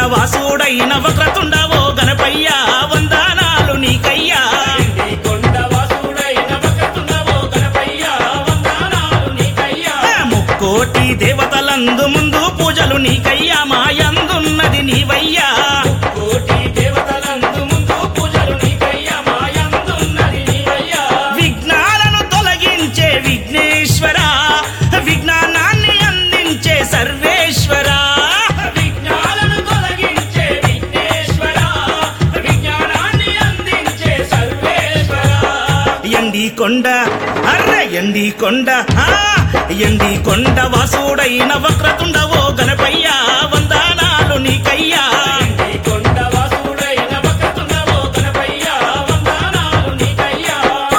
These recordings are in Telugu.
వాసుడైన వక్రతుండవో గణపయ్య వందనాలు నీకయ్యా ఎండి కొండ వాసుడైన వక్రతుండవో గణపయ్య వందనాలు నీకయ్యా ముక్కోటి దేవతలందు ముందు పూజలు నీకయ్యా మాయందున్నది నీవయ్యా కోటి దేవతలందు ముందు పూజలు నీకయ్యా మాయందున్నది నీవయ్యా విఘ్నాలను తొలగించే విఘ్నేశ్వర విజ్ఞానాన్ని అందించే సర్వేశ్వర విజ్ఞాలను తొలగించే విఘ్నేశ్వర విజ్ఞానాన్ని అందించే సర్వేశ్వర ఎండి కొండ అర్రె ఎండి కొండ ఆ, ఎండి కొండ వాసుడైన వక్రతుండవో గణపయ్య వందనాలు నీకయ్యా ఎండి కొండ వాసుడైన వక్రతుండవో గణపయ్య వందనాలు నీకయ్యా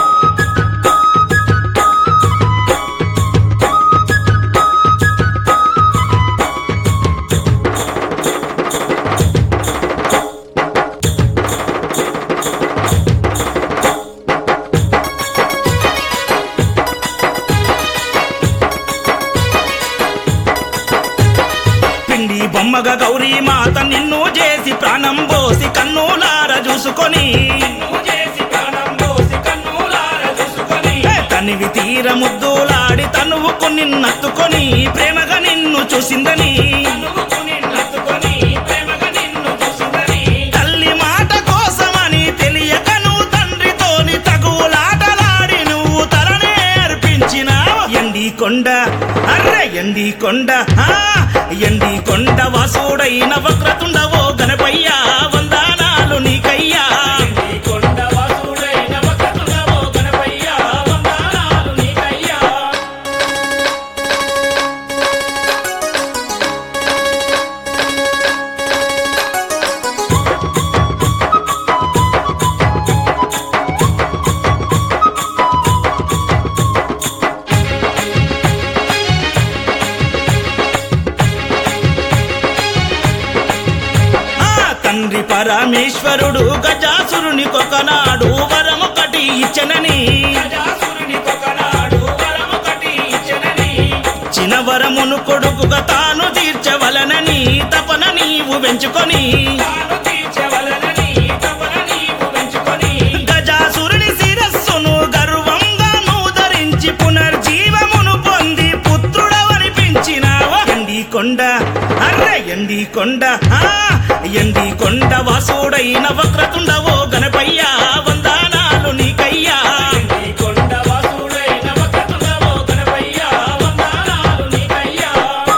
పిండి బొమ్మగా గౌరీ మాత నిన్ను చేసి ప్రాణం పోసి కన్నులార చూసుకొని నువ్వు చేసి ప్రాణం పోసి కన్నులార చూసుకొని ఏ తనివి తీర ముద్దులాడి తనువుకు నిన్నత్తుకొని ప్రేమగా నిన్ను చూసిందని నువ్వు నిన్నెత్తుకొని ప్రేమగా నిన్ను చూసిందని తల్లి మాట కోసమని తెలియక నువ్వు తండ్రితోని తగువులాటలాడి నువ్వు తలనే అర్పించినావు ఎండి కొండ అర్రె ఎండి కొండ ఆ, ఎండి కొండ వాసుడైన వక్రతుండవో గణపయ్య వందనాలు నీకయ్యా ఎండి కొండ వాసుడైన వక్రతుండవో గణపయ్య వందనాలు నీకయ్యా ఆ తండ్రి పరమేశ్వరుడు గజాసురుని కొకనాడు వరమొకటి ఇచ్చనని గజాసురుని కొకనాడు వరమొకటి ఇచ్చెనని చిన్న వరమును కొడుకుగా తాను తీర్చవలనని తపన నీవు పెంచుకొని తాను తీర్చవలనని తపన నీవు పెంచుకొని గజాసురుని శిరస్సును గర్వంగా నువ్వు ధరించి పునర్జీవమును పొంది పుత్రుడవనిపించినావా ఎండి కొండ అర్రె ఎండి కొండ ఆ ఎండి కొండ వాసుడైన వక్రతుండవో గణపయ్య వందనాలు నీకయ్యా ఎండి కొండ వాసుడైన వక్రతుండవో గణపయ్య వందనాలు నీకయ్యా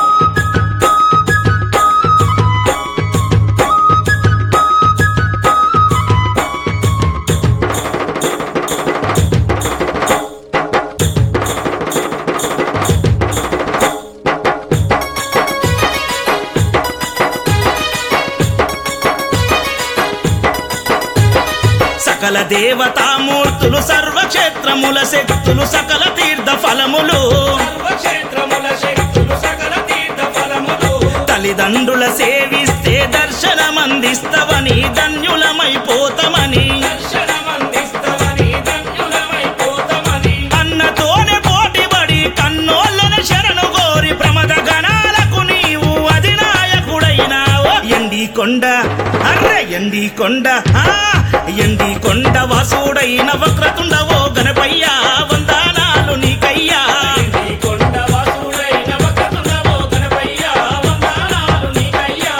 సకల దేవతామూర్తులు సర్వక్షేత్రముల శక్తులు సకల తీర్థ ఫలములు సర్వక్షేత్రముల శక్తులు సకల తీర్థ ఫలములు తల్లిదండ్రుల సేవిస్తే దర్శనమందిస్తవని ధన్యులమైపోతామని దర్శనమందిస్తవని ధన్యులమైపోతామని అన్నతోనే పోటీపడి కన్నోళ్ళను శరణు కోరి ప్రమద గణాలకు నీవు అధినాయకుడైనావు ఎండి కొండ అర్రె ఎండి కొండ ఆ ఎండి కొండ వాసుడైన వక్రతుండవో గణపయ్య వందనాలు నీకయ్యా ఎండి కొండ వాసుడైన వక్రతుండవో గణపయ్య వందనాలు నీకయ్యా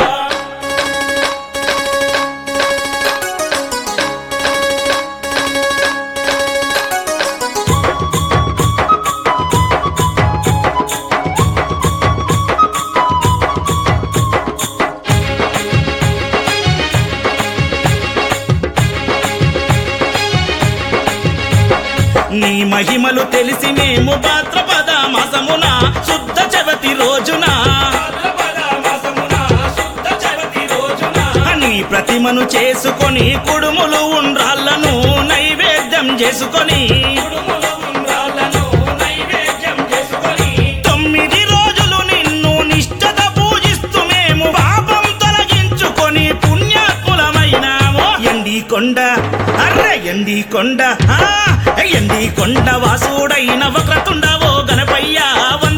నీ మహిమలు తెలిసి మేము భాద్రపద మాసమున శుద్ధ చవతి రోజున భాద్రపద మాసమున శుద్ధ చవితి రోజున నీ ప్రతిమను చేసుకొని కుడుములు ఉండ్రాళ్ళను నైవేద్యం చేసుకొని కుడుముల ఉండ్రాళ్ళను నైవేద్యం చేసుకొని తొమ్మిది రోజులు నిన్ను నిష్ఠత పూజిస్తూ మేము పాపం తొలగించుకొని పుణ్యాత్ములమైనాము ఎండి కొండ అర్రె ఎండి కొండ ఆ, ఎండి కొండ వాసుడైన వక్రతుండవో గణపయ్య వంద